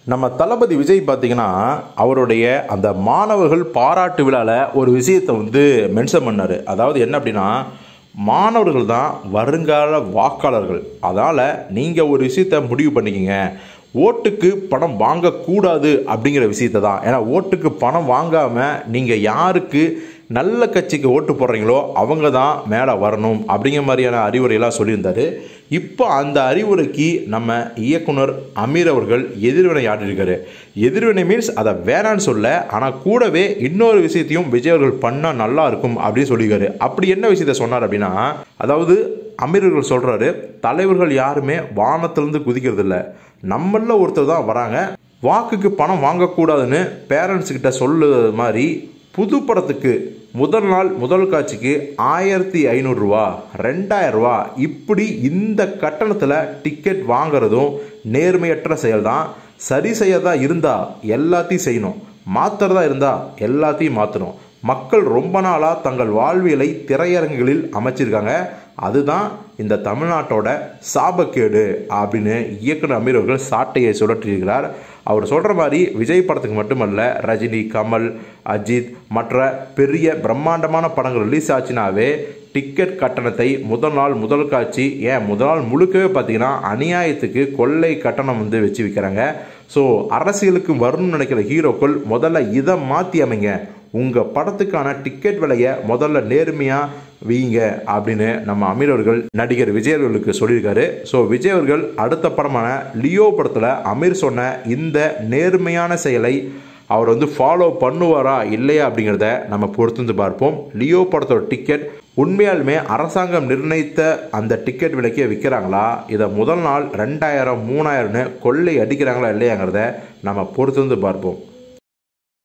நம்ம தளபதி விஜய் பார்த்தீங்கன்னா அவருடைய அந்த மாணவர்கள் பாராட்டு விழாவில் ஒரு விஷயத்தை வந்து மென்ஷன் பண்ணார் அதாவது என்ன அப்படின்னா மாணவர்கள் தான் வருங்கால வாக்காளர்கள் அதனால் நீங்கள் ஒரு விஷயத்தை முடிவு பண்ணிக்கங்க ஓட்டுக்கு பணம் வாங்கக்கூடாது அப்படிங்கிற விஷயத்தை தான் ஏன்னா ஓட்டுக்கு பணம் வாங்காமல் நீங்கள் யாருக்கு நல்ல கட்சிக்கு ஓட்டு போடுறீங்களோ அவங்க தான் மேலே வரணும் அப்படிங்கிற மாதிரியான அறிவுரையெல்லாம் சொல்லியிருந்தாரு இப்போ அந்த அறிவுரைக்கு நம்ம இயக்குனர் அமீர் அவர்கள் எதிர்வினை ஆட்டிருக்காரு எதிர்வினை மீன்ஸ் அதை வேணான்னு சொல்ல ஆனால் கூடவே இன்னொரு விஷயத்தையும் விஜய் அவர்கள் பண்ணால் நல்லா இருக்கும் அப்படின்னு சொல்லியிருக்காரு அப்படி என்ன விஷயத்த சொன்னார் அப்படின்னா அதாவது அமீர்கள் சொல்கிறாரு தலைவர்கள் யாருமே வானத்திலேருந்து குதிக்கிறது இல்லை நம்மள ஒருத்தர் தான் வராங்க வாக்குக்கு பணம் வாங்கக்கூடாதுன்னு பேரண்ட்ஸ் கிட்ட சொல்லு மாதிரி புது படத்துக்கு முதல் நாள் முதல் காட்சிக்கு ஆயிரத்தி ஐநூறுரூவா ரெண்டாயிரரூவா இப்படி இந்த கட்டணத்தில் டிக்கெட் வாங்குறதும் நேர்மையற்ற செயல் தான் சரி செய்யறதா இருந்தால் எல்லாத்தையும் செய்யணும் மாற்றுறதா இருந்தால் எல்லாத்தையும் மாற்றணும் மக்கள் ரொம்ப நாளாக தங்கள் வாழ்வியலை திரையரங்குகளில் அமைச்சிருக்காங்க அதுதான் இந்த தமிழ்நாட்டோட சாபக்கேடு அப்படின்னு இயக்குனர் அமீர் அவர்கள் சாட்டையை சுழற்றியிருக்கிறார் அவர் சொல்கிற மாதிரி விஜய் படத்துக்கு மட்டுமல்ல ரஜினி கமல் அஜித் மற்ற பெரிய பிரம்மாண்டமான படங்கள் ரிலீஸ் ஆச்சுனாவே டிக்கெட் கட்டணத்தை முதல் நாள் முதல் காட்சி ஏன் முதல் நாள் முழுக்கவே பார்த்தீங்கன்னா அநியாயத்துக்கு கொள்ளை கட்டணம் வந்து வச்சு விற்கிறாங்க ஸோ அரசியலுக்கு வரணும்னு நினைக்கிற ஹீரோக்கள் முதல்ல இதை மாற்றி அமைங்க உங்கள் படத்துக்கான டிக்கெட் விலையை முதல்ல நேர்மையாக வீங்க அப்படின்னு நம்ம அமீர் அவர்கள் நடிகர் விஜய் அவர்களுக்கு சொல்லியிருக்காரு ஸோ விஜய் அவர்கள் அடுத்த படமான லியோ படத்தில் அமீர் சொன்ன இந்த நேர்மையான செயலை அவர் வந்து ஃபாலோ பண்ணுவாரா இல்லையா அப்படிங்கிறத நம்ம பொறுத்து பார்ப்போம் லியோ படத்தோட டிக்கெட் உண்மையாலுமே அரசாங்கம் நிர்ணயித்த அந்த டிக்கெட் விலைக்கே விற்கிறாங்களா இதை முதல் நாள் ரெண்டாயிரம் மூணாயிரம்னு கொள்ளை அடிக்கிறாங்களா இல்லையாங்கிறத நம்ம பொறுத்து பார்ப்போம்